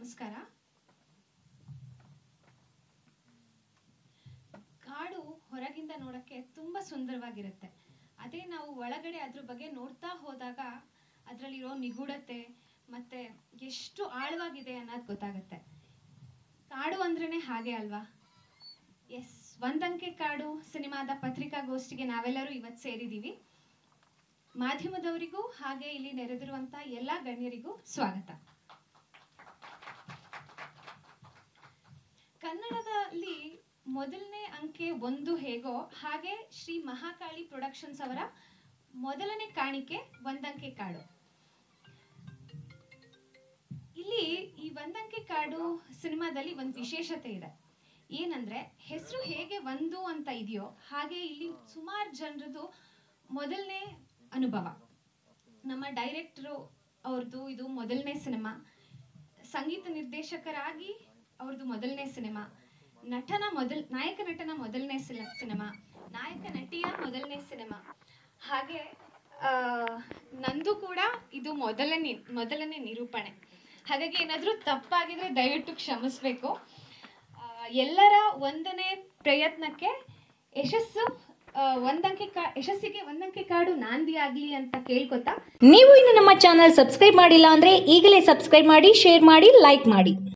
ನಮಸ್ಕಾರ ಕಾಡು ಹೊರಗಿಂದ ನೋಡಕ್ಕೆ ತುಂಬಾ ಸುಂದರವಾಗಿರುತ್ತೆ ಅದೇ ನಾವು ಒಳಗಡೆ ಅದ್ರ ಬಗ್ಗೆ ನೋಡ್ತಾ ಹೋದಾಗ ಅದರಲ್ಲಿರೋ ನಿಗೂಢತೆ ಮತ್ತೆ ಎಷ್ಟು ಆಳವಾಗಿದೆ ಅನ್ನೋದು ಗೊತ್ತಾಗುತ್ತೆ ಕಾಡು ಅಂದ್ರೇನೆ ಹಾಗೆ ಅಲ್ವಾ ಎಸ್ ಒಂದಂಕೆ ಕಾಡು ಸಿನಿಮಾದ ಪತ್ರಿಕಾಗೋಷ್ಠಿಗೆ ನಾವೆಲ್ಲರೂ ಇವತ್ತು ಸೇರಿದ್ದೀವಿ ಮಾಧ್ಯಮದವರಿಗೂ ಹಾಗೆ ಇಲ್ಲಿ ನೆರೆದಿರುವಂತ ಎಲ್ಲಾ ಗಣ್ಯರಿಗೂ ಸ್ವಾಗತ ಕನ್ನಡದಲ್ಲಿ ಮೊದಲನೇ ಅಂಕೆ ಒಂದು ಹೇಗೋ ಹಾಗೆ ಶ್ರೀ ಮಹಾಕಾಳಿ ಪ್ರೊಡಕ್ಷನ್ಸ್ ಅವರ ಮೊದಲನೇ ಕಾಣಿಕೆ ಒಂದಂಕೆ ಕಾಡು ಇಲ್ಲಿ ಈ ಒಂದಂಕೆ ಕಾಡು ಸಿನಿಮಾದಲ್ಲಿ ಒಂದು ವಿಶೇಷತೆ ಇದೆ ಏನಂದ್ರೆ ಹೆಸರು ಹೇಗೆ ಒಂದು ಅಂತ ಇದೆಯೋ ಹಾಗೆ ಇಲ್ಲಿ ಸುಮಾರು ಜನರದು ಮೊದಲನೇ ಅನುಭವ ನಮ್ಮ ಡೈರೆಕ್ಟರು ಅವ್ರದ್ದು ಇದು ಮೊದಲನೇ ಸಿನಿಮಾ ಸಂಗೀತ ನಿರ್ದೇಶಕರಾಗಿ ಅವ್ರದ್ದು ಮೊದಲನೇ ಸಿನಿಮಾ ನಟನ ಮೊದಲ್ ನಾಯಕ ನಟನ ಮೊದಲನೇ ಸಿನಿಮಾ ನಾಯಕ ನಟಿಯ ಮೊದಲನೇ ಸಿನಿಮಾ ಹಾಗೆ ಆ, ನಂದು ಕೂಡ ಇದು ಮೊದಲನೇ ಮೊದಲನೇ ನಿರೂಪಣೆ ಹಾಗಾಗಿ ಏನಾದರೂ ತಪ್ಪಾಗಿದ್ರೆ ದಯವಿಟ್ಟು ಕ್ಷಮಿಸ್ಬೇಕು ಆ, ಎಲ್ಲರ ಒಂದನೇ ಪ್ರಯತ್ನಕ್ಕೆ ಯಶಸ್ಸು ಆ, ಒಂದಂಕೆ ಕಾ ಯಶಸ್ಸಿಗೆ ಒಂದಂಕೆ ಕಾಡು ನಾಂದಿ ಆಗ್ಲಿ ಅಂತ ಕೇಳ್ಕೊತಾ ನೀವು ಇನ್ನು ನಮ್ಮ ಚಾನಲ್ ಸಬ್ಸ್ಕ್ರೈಬ್ ಮಾಡಿಲ್ಲ ಅಂದ್ರೆ ಈಗಲೇ ಸಬ್ಸ್ಕ್ರೈಬ್ ಮಾಡಿ ಶೇರ್ ಮಾಡಿ ಲೈಕ್ ಮಾಡಿ